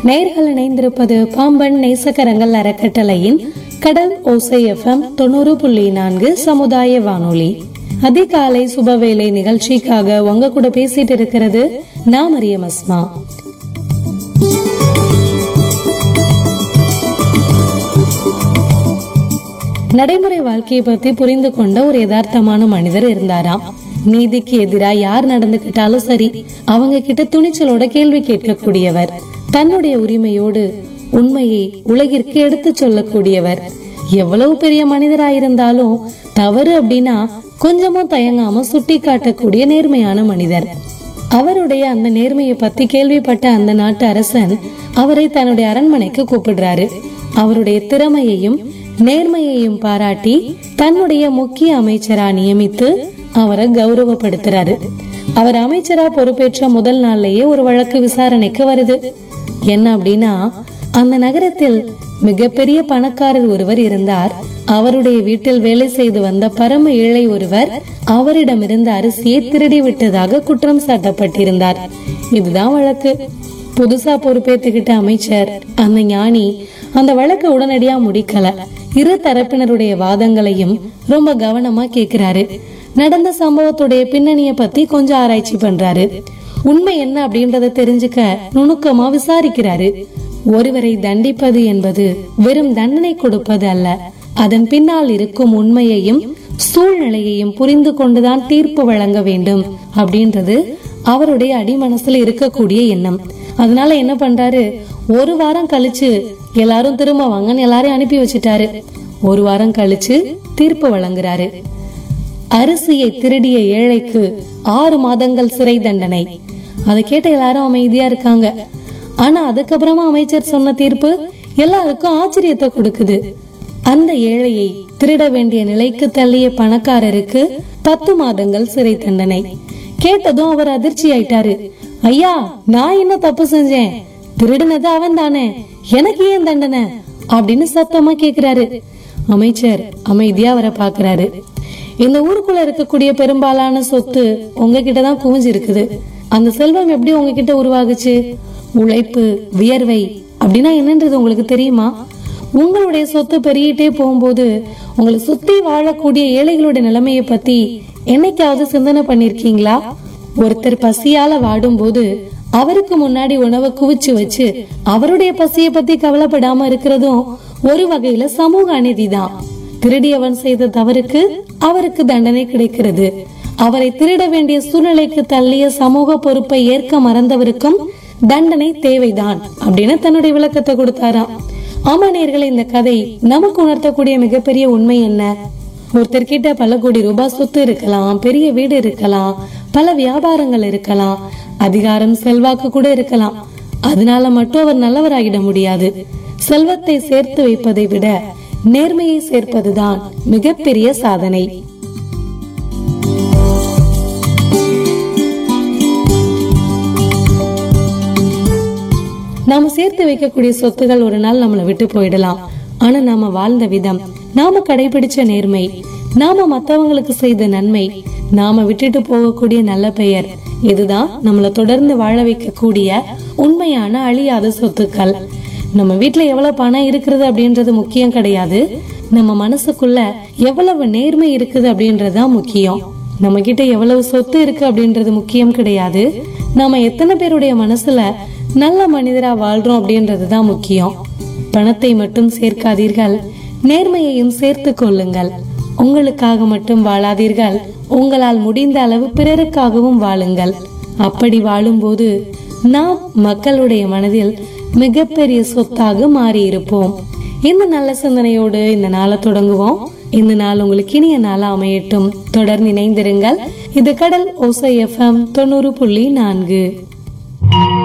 நேர்கள் இணைந்திருப்பது பாம்பன் நேசக்கரங்கள் அறக்கட்டளையின் கடல் ஓசை எஃப்எம் தொண்ணூறு புள்ளி நான்கு சமுதாய வானொலி அதிகாலை சுபவேளை நிகழ்ச்சிக்காக உங்க கூட பேசிட்டு இருக்கிறது நான் மரியம் அஸ்மா நடைமுறை வாழ்க்கையை பத்தி புரிந்து கொண்ட ஒரு யதார்த்தமான மனிதர் இருந்தாராம் நீதிக்கு எதிரா யார் நடந்துகிட்டாலும் சரி அவங்க கிட்ட துணிச்சலோட கேள்வி கேட்கக்கூடியவர் தன்னுடைய உரிமையோடு உண்மையை உலகிற்கு எடுத்துச் சொல்லக்கூடியவர் எவ்வளவு பெரிய மனிதராயிருந்தாலும் தவறு அப்படின்னா கொஞ்சமும் தயங்காம சுட்டி காட்டக்கூடிய நேர்மையான மனிதர் அவருடைய அந்த நேர்மையை பத்தி கேள்விப்பட்ட அந்த நாட்டு அரசன் அவரை தன்னுடைய அரண்மனைக்கு கூப்பிடுறாரு அவருடைய திறமையையும் நேர்மையையும் பாராட்டி தன்னுடைய முக்கிய அமைச்சரா நியமித்து அவரை கௌரவப்படுத்துறாரு அவர் அமைச்சரா பொறுப்பேற்ற முதல் நாள்லயே ஒரு வழக்கு விசாரணைக்கு வருது என்ன அப்படின்னா அந்த நகரத்தில் மிகப்பெரிய பணக்காரர் ஒருவர் இருந்தார் அவருடைய வீட்டில் வேலை செய்து வந்த பரம ஏழை ஒருவர் அவரிடமிருந்த அரிசியை திருடி விட்டதாக குற்றம் சாட்டப்பட்டிருந்தார் இதுதான் வழக்கு புதுசா பொறுப்பேற்றுக்கிட்ட அமைச்சர் அந்த ஞானி அந்த வழக்கை உடனடியா முடிக்கல இரு தரப்பினருடைய வாதங்களையும் ரொம்ப கவனமா கேக்குறாரு நடந்த சம்பவத்துடைய பின்னணிய பத்தி கொஞ்சம் ஆராய்ச்சி பண்றாரு உண்மை என்ன அப்படின்றத தெரிஞ்சுக்க நுணுக்கமா விசாரிக்கிறாரு ஒருவரை தண்டிப்பது என்பது வெறும் தண்டனை கொடுப்பது அல்ல அதன் பின்னால் இருக்கும் உண்மையையும் சூழ்நிலையையும் புரிந்து கொண்டுதான் தீர்ப்பு வழங்க வேண்டும் அப்படின்றது அவருடைய அடிமனசுல இருக்கக்கூடிய எண்ணம் அதனால என்ன பண்றாரு ஒரு வாரம் கழிச்சு எல்லாரும் திரும்ப வாங்கன்னு எல்லாரையும் அனுப்பி வச்சுட்டாரு ஒரு வாரம் கழிச்சு தீர்ப்பு வழங்குறாரு அரிசியை திருடிய ஏழைக்கு ஆறு மாதங்கள் சிறை தண்டனை அதை கேட்ட எல்லாரும் அமைதியா இருக்காங்க ஆனா அதுக்கப்புறமா அமைச்சர் சொன்ன தீர்ப்பு எல்லாருக்கும் ஆச்சரியத்தை கொடுக்குது அந்த ஏழையை திருட வேண்டிய நிலைக்கு தள்ளிய பணக்காரருக்கு பத்து மாதங்கள் சிறை தண்டனை கேட்டதும் அவர் அதிர்ச்சி ஆயிட்டாரு ஐயா நான் என்ன தப்பு செஞ்சேன் திருடினது அவன் தானே எனக்கு ஏன் தண்டனை அப்படின்னு சத்தமா கேக்குறாரு அமைச்சர் அமைதியா அவரை பாக்குறாரு இந்த ஊருக்குள்ள இருக்கக்கூடிய பெரும்பாலான சொத்து உங்ககிட்ட தான் குவிஞ்சு இருக்குது அந்த செல்வம் எப்படி உங்ககிட்ட உருவாகுச்சு உழைப்பு வியர்வை அப்படின்னா என்னன்றது உங்களுக்கு தெரியுமா உங்களுடைய சொத்து பெருகிட்டே போகும்போது உங்களை சுத்தி வாழக்கூடிய ஏழைகளுடைய நிலைமையை பத்தி என்னைக்காவது சிந்தனை பண்ணிருக்கீங்களா ஒருத்தர் பசியால வாடும்போது அவருக்கு முன்னாடி உணவை குவிச்சு வச்சு அவருடைய பசியை பத்தி கவலைப்படாம இருக்கிறதும் ஒரு வகையில சமூக அநீதிதான் திருடியவன் செய்த தவறுக்கு அவருக்கு தண்டனை கிடைக்கிறது அவரை திருட வேண்டிய சூழ்நிலைக்கு தள்ளிய சமூக பொறுப்பை ஏற்க மறந்தவருக்கும் தண்டனை தேவைதான் அப்படின்னு தன்னுடைய விளக்கத்தை கொடுத்தாராம் ஆமா நேர்களே இந்த கதை நமக்கு உணர்த்தக்கூடிய மிகப்பெரிய உண்மை என்ன ஒருத்தர் கிட்ட பல கோடி ரூபாய் சொத்து இருக்கலாம் பெரிய வீடு இருக்கலாம் பல வியாபாரங்கள் இருக்கலாம் அதிகாரம் செல்வாக்கு கூட இருக்கலாம் அதனால மட்டும் அவர் நல்லவராகிட முடியாது செல்வத்தை சேர்த்து வைப்பதை விட நேர்மையை சேர்ப்பதுதான் மிகப்பெரிய சாதனை நாம சேர்த்து வைக்கக்கூடிய சொத்துகள் ஒரு நாள் நம்மளை விட்டு போயிடலாம் ஆனா நாம வாழ்ந்த விதம் நாம கடைபிடிச்ச நேர்மை நாம மத்தவங்களுக்கு செய்த நன்மை நாம விட்டுட்டு போகக்கூடிய நல்ல பெயர் இதுதான் நம்மள தொடர்ந்து வாழ வைக்கக்கூடிய உண்மையான அழியாத சொத்துக்கள் நம்ம வீட்ல எவ்வளவு பணம் இருக்கிறது அப்படின்றது முக்கியம் கிடையாது நம்ம மனசுக்குள்ள எவ்வளவு நேர்மை இருக்குது அப்படின்றதுதான் முக்கியம் நம்ம கிட்ட எவ்வளவு சொத்து இருக்கு அப்படின்றது முக்கியம் கிடையாது நாம எத்தனை பேருடைய மனசுல நல்ல மனிதரா வாழ்றோம் அப்படின்றது தான் முக்கியம் பணத்தை மட்டும் சேர்க்காதீர்கள் நேர்மையையும் சேர்த்து கொள்ளுங்கள் உங்களுக்காக மட்டும் வாழாதீர்கள் உங்களால் முடிந்த அளவு பிறருக்காகவும் வாழுங்கள் அப்படி வாழும்போது நாம் மக்களுடைய மனதில் மிகப்பெரிய சொத்தாக மாறி இருப்போம் இந்த நல்ல சிந்தனையோடு இந்த நாளை தொடங்குவோம் இந்த நாள் உங்களுக்கு இனிய நாளா அமையட்டும் தொடர்ந்து இணைந்திருங்கள் இது கடல் ஓசை எஃப்எம் தொண்ணூறு புள்ளி நான்கு